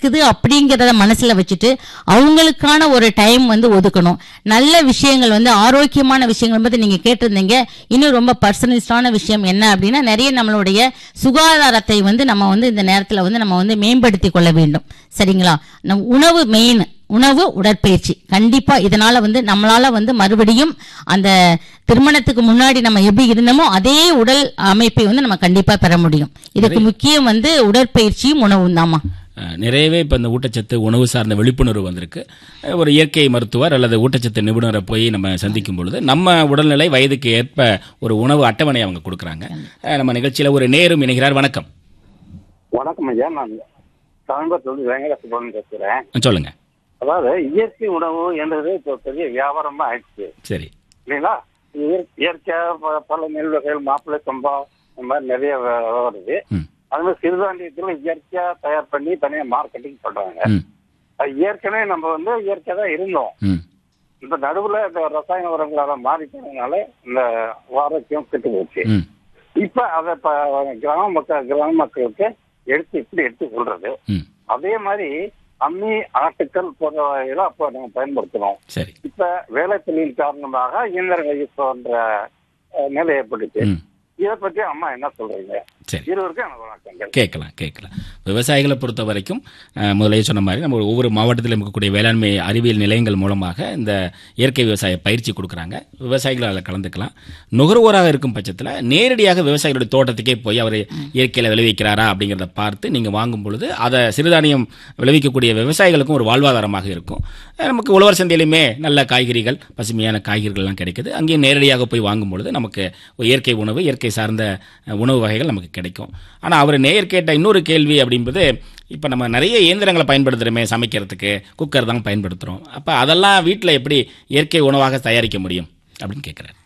இருக்குது அப்படிங்கிறத மனசுல வச்சுட்டு அவங்களுக்கான ஒரு டைம் வந்து ஒதுக்கணும் நல்ல விஷயங்கள் வந்து ஆரோக்கியமான விஷயங்கள் பத்தி நீங்க கேட்டிருந்தீங்க இன்னும் ரொம்ப பர்சனலிஸ்டான விஷயம் என்ன அப்படின்னா நிறைய நம்மளுடைய சுகாதாரத்தை வந்து நம்ம வந்து இந்த நேரத்துல வந்து நம்ம வந்து மேம்படுத்தி கொள்ள வேண்டும் சரிங்களா நம் உணவு மெயின் உணவு உடற்பயிற்சி கண்டிப்பா இதனால வந்து நம்மளால வந்து மறுபடியும் அந்த திருமணத்துக்கு முன்னாடி நம்ம எப்படி இருந்தோமோ அதே உடல் அமைப்பை வந்து நம்ம கண்டிப்பா பெற முடியும் இதுக்கு முக்கியம் வந்து உடற்பயிற்சியும் உணவும் தாமா அஹ், நிறையவே இப்போ இந்த ஊட்டச்சத்து உணவு சார்ந்த விழிப்புணர்வு வந்திருக்கு அஹ், ஒரு இயற்கை மருத்துவர் அல்லது ஊட்டச்சத்து நிபுணரை போய் நம்ம சந்திக்கும் பொழுது நம்ம உடல்நிலை வயதுக்கு ஏற்ப ஒரு உணவு அட்டவணை அவங்க கொடுக்குறாங்க அஹ், நம்ம நிகழ்ச்சியில் ஒரு நேரும் இணைகிறார் வணக்கம் வணக்கம் ஐயா நான் கோயம்புத்தூர் வெங்கட சுப்பிரமணியன் பேசுறேன் அஹ், சொல்லுங்க அதாவது இயற்கை உணவு என்றது இப்போ பெரிய வியாபாரமா ஆயிடுச்சு சரி இல்லைங்களா இயற்- இயற்கையா ப- பல நெல் வகைகள் மாப்பிள்ளை சம்பா இந்த மாதிரி நிறைய வ- வருது ம் அது மாதிரி சிறுதானியத்துல இயற்கையா தயார் பண்ணி தனியா மார்க்கெட்டிங் பண்றாங்க ம் அது ஏற்கனவே நம்ம வந்து இயற்கையா தான் இருந்தோம் ம் இந்த நடுவுல இந்த ரசாயன உரங்களால மாறி போனதுனால இந்த ஆரோக்கியம் கெட்டு போச்சு ம் இப்ப அதை இப்ப கிராம மக்கள் கிராம மக்களுக்கு எடுத்து இப்படி எடுத்து சொல்றது ம் அதே மாதிரி அம்மி ஆட்டுக்கள் போன்றவைகளை அப்போ நம்ம பயன்படுத்தினோம் சரி இப்ப வேலை தொழில் காரணமாக இயந்திரங்கள் யூஸ் பண்ற அஹ், நிலை ஏற்பட்டுச்சு ம் இதை பத்தி அம்மா என்ன சொல்றீங்க சரி இருவருக்கும் எனக்கு வணக்கங்கள் கேட்கலாம் கேட்கலாம் விவசாயிகளை பொறுத்த வரைக்கும் அஹ், முதல்லயே சொன்ன மாதிரி நம்ம ஒவ்வொரு மாவட்டத்திலும் இருக்கக்கூடிய வேளாண்மை அறிவியல் நிலையங்கள் மூலமாக இந்த இயற்கை விவசாய பயிற்சி கொடுக்குறாங்க விவசாயிகள் அதில் கலந்துக்கலாம் நுகர்வோராக இருக்கும் பட்சத்தில் நேரடியாக விவசாயிகளுடைய தோட்டத்துக்கே போய் அவர் இயற்கையில் விளைவிக்கிறாரா அப்படிங்கிறத பார்த்து நீங்கள் வாங்கும் பொழுது அதை சிறுதானியம் விளைவிக்கக்கூடிய விவசாயிகளுக்கும் ஒரு வாழ்வாதாரமாக இருக்கும் அஹ், நமக்கு உழவர் சந்தையிலுமே நல்ல காய்கறிகள் பசுமையான காய்கறிகள்லாம் கிடைக்குது அங்கேயும் நேரடியாக போய் வாங்கும் பொழுது நமக்கு ஒரு இயற்கை உணவு இயற்கை சார்ந்த அஹ், உணவு வகைகள் நமக்கு கிடைக்கும் ஆனால் அவர் நேர் கேட்ட இன்னொரு கேள்வி அப்படின்பது இப்போ நம்ம நிறைய இயந்திரங்களை பயன்படுத்துகிறோமே சமைக்கிறதுக்கு குக்கர் தான் பயன்படுத்துகிறோம் அப்போ அதெல்லாம் வீட்டில் எப்படி இயற்கை உணவாக தயாரிக்க முடியும் அப்படின்னு கேட்குறாரு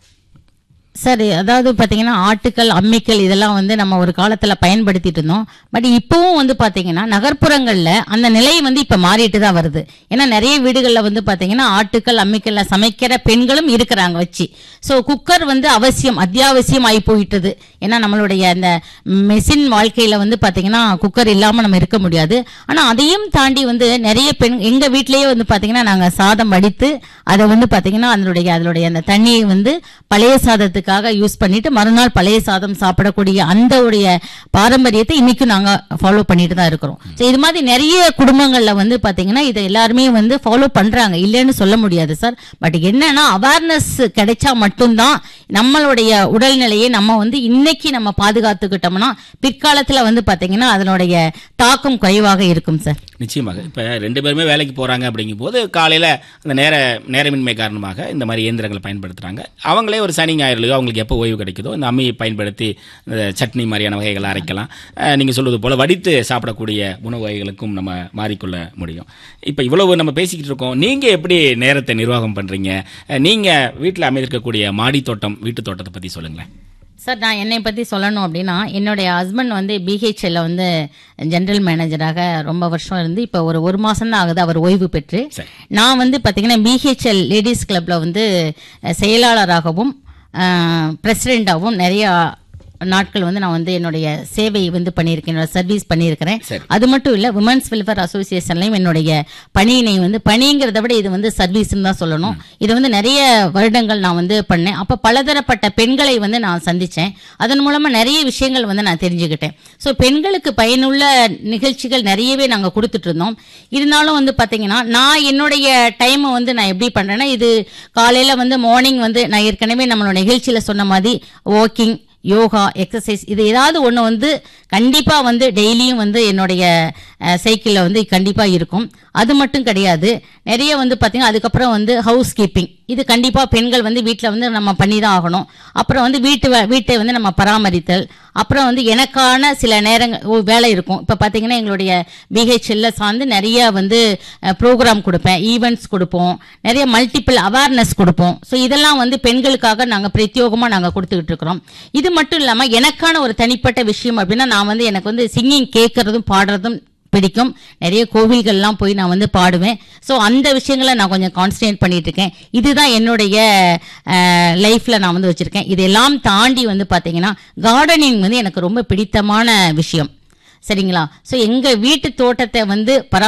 சரி அதாவது பாத்தீங்கன்னா ஆட்டுக்கள் அம்மிக்கல் இதெல்லாம் வந்து நம்ம ஒரு காலத்துல பயன்படுத்திட்டு இருந்தோம் பட் இப்பவும் வந்து பாத்தீங்கன்னா நகர்ப்புறங்கள்ல அந்த நிலை வந்து இப்ப மாறிட்டு தான் வருது ஏன்னா நிறைய வீடுகள்ல வந்து பாத்தீங்கன்னா ஆட்டுக்கள் அம்மிக்கல்ல சமைக்கிற பெண்களும் இருக்கிறாங்க வச்சு சோ குக்கர் வந்து அவசியம் அத்தியாவசியம் ஆகி போயிட்டது ஏன்னா நம்மளுடைய அந்த மெஷின் வாழ்க்கையில வந்து பாத்தீங்கன்னா குக்கர் இல்லாம நம்ம இருக்க முடியாது ஆனா அதையும் தாண்டி வந்து நிறைய பெண் எங்க வீட்லயே வந்து பாத்தீங்கன்னா நாங்க சாதம் வடித்து அதை வந்து பாத்தீங்கன்னா அதனுடைய அதனுடைய அந்த தண்ணியை வந்து பழைய சாதத்துக்காக யூஸ் பண்ணிட்டு மறுநாள் பழைய சாதம் சாப்பிடக்கூடிய அந்த உடைய பாரம்பரியத்தை இன்னைக்கும் நாங்க ஃபாலோ பண்ணிட்டு தான் இருக்கிறோம் So, இது மாதிரி நிறைய குடும்பங்கள்ல வந்து பாத்தீங்கன்னா இதை எல்லாருமே வந்து ஃபாலோ பண்றாங்க இல்லைன்னு சொல்ல முடியாது சார் பட் என்னன்னா அவேர்னஸ் கிடைச்சா மட்டும்தான் நம்மளுடைய உடல்நிலையை நம்ம வந்து இன்னைக்கு நம்ம பாதுகாத்துக்கிட்டோம்னா பிற்காலத்துல வந்து பாத்தீங்கன்னா அதனுடைய தாக்கம் குறைவாக இருக்கும் சார் நிச்சயமாக இப்போ ரெண்டு பேருமே வேலைக்கு போகிறாங்க அப்படிங்கும்போது காலையில் அந்த நேர நேரமின்மை காரணமாக இந்த மாதிரி இயந்திரங்களை பயன்படுத்துகிறாங்க அவங்களே ஒரு சனி ஞாயிறுலையோ அவங்களுக்கு எப்போ ஓய்வு கிடைக்குதோ இந்த அம்மியை பயன்படுத்தி இந்த சட்னி மாதிரியான வகைகளை அரைக்கலாம் நீங்கள் சொல்வது போல் வடித்து சாப்பிடக்கூடிய உணவு வகைகளுக்கும் நம்ம மாறிக்கொள்ள முடியும் இப்போ இவ்வளவு நம்ம பேசிக்கிட்டு இருக்கோம் நீங்கள் எப்படி நேரத்தை நிர்வாகம் பண்ணுறீங்க நீங்கள் வீட்டில் அமைந்திருக்கக்கூடிய மாடி தோட்டம் வீட்டு தோட்டத்தை பற்றி சொல்லுங்களேன் சார் நான் என்னை பற்றி சொல்லணும் அப்படின்னா என்னுடைய ஹஸ்பண்ட் வந்து பிஹெச்எல்ல வந்து ஜெனரல் மேனேஜராக ரொம்ப வருஷம் இருந்து இப்போ ஒரு ஒரு மாதம் தான் ஆகுது அவர் ஓய்வு பெற்று சரி. நான் வந்து பார்த்தீங்கன்னா பிஹெச்எல் லேடிஸ் கிளப்பில் வந்து அஹ், செயலாளராகவும் பிரசிடெண்ட்டாகவும் நிறைய நாட்கள் வந்து நான் வந்து என்னுடைய சேவை வந்து பண்ணியிருக்கேன் என்னோட சர்வீஸ் பண்ணியிருக்கிறேன் சரி. அது மட்டும் இல்ல விமன்ஸ் வெல்ஃபேர் அசோசியேஷன்லையும் என்னுடைய பணியினை வந்து பணிங்கிறத விட இது வந்து சர்வீஸ்னு தான் சொல்லணும் இது வந்து நிறைய வருடங்கள் நான் வந்து பண்ணேன் அப்ப பலதரப்பட்ட பெண்களை வந்து நான் சந்திச்சேன் அதன் மூலமா நிறைய விஷயங்கள் வந்து நான் தெரிஞ்சுக்கிட்டேன் ஸோ பெண்களுக்கு பயனுள்ள நிகழ்ச்சிகள் நிறையவே நாங்க கொடுத்துட்டு இருந்தோம் இருந்தாலும் வந்து பாத்தீங்கன்னா நான் என்னுடைய டைமை வந்து நான் எப்படி பண்றேன்னா இது காலையில வந்து மார்னிங் வந்து நான் ஏற்கனவே நம்மளோட நிகழ்ச்சியில சொன்ன மாதிரி வாக்கிங் யோகா எக்ஸசைஸ் இது ஏதாவது ஒன்று வந்து கண்டிப்பாக வந்து டெய்லியும் வந்து என்னுடைய சைக்கிளில் வந்து கண்டிப்பாக இருக்கும் அது மட்டும் கிடையாது நிறைய வந்து பார்த்தீங்கன்னா அதுக்கப்புறம் வந்து ஹவுஸ் கீப்பிங் இது கண்டிப்பாக பெண்கள் வந்து வீட்டில் வந்து நம்ம பண்ணி தான் ஆகணும் அப்புறம் வந்து வீட்டு வே- வீட்டை வந்து நம்ம பராமரித்தல் அப்புறம் வந்து எனக்கான சில நேரங்கள் ஓ, வேலை இருக்கும் இப்போ பார்த்தீங்கன்னா எங்களுடைய பிஹெச்எல்ல சார்ந்து நிறைய வந்து ப்ரோக்ராம் கொடுப்பேன் ஈவெண்ட்ஸ் கொடுப்போம் நிறைய மல்டிபிள் அவேர்னஸ் கொடுப்போம் ஸோ இதெல்லாம் வந்து பெண்களுக்காக நாங்கள் பிரத்யோகமாக நாங்கள் கொடுத்துக்கிட்டு இருக்கிறோம் இது மட்டும் இல்லாமல் எனக்கான ஒரு தனிப்பட்ட விஷயம் அப்படின்னா நான் வந்து எனக்கு வந்து சிங்கிங் கேட்கறதும் பாடுறதும் பிடிக்கும் நிறைய கோவில்கள்லாம் போய் நான் வந்து பாடுவேன் ஸோ அந்த விஷயங்களை நான் கொஞ்சம் கான்சன்ட்ரேட் பண்ணிட்டு இருக்கேன் இதுதான் என்னுடைய லைஃப்பில் நான் வந்து வச்சுருக்கேன் இதெல்லாம் தாண்டி வந்து பார்த்தீங்கன்னா கார்டனிங் வந்து எனக்கு ரொம்ப பிடித்தமான விஷயம் சரிங்களா ஸோ எங்கள் வீட்டு தோட்டத்தை வந்து பரா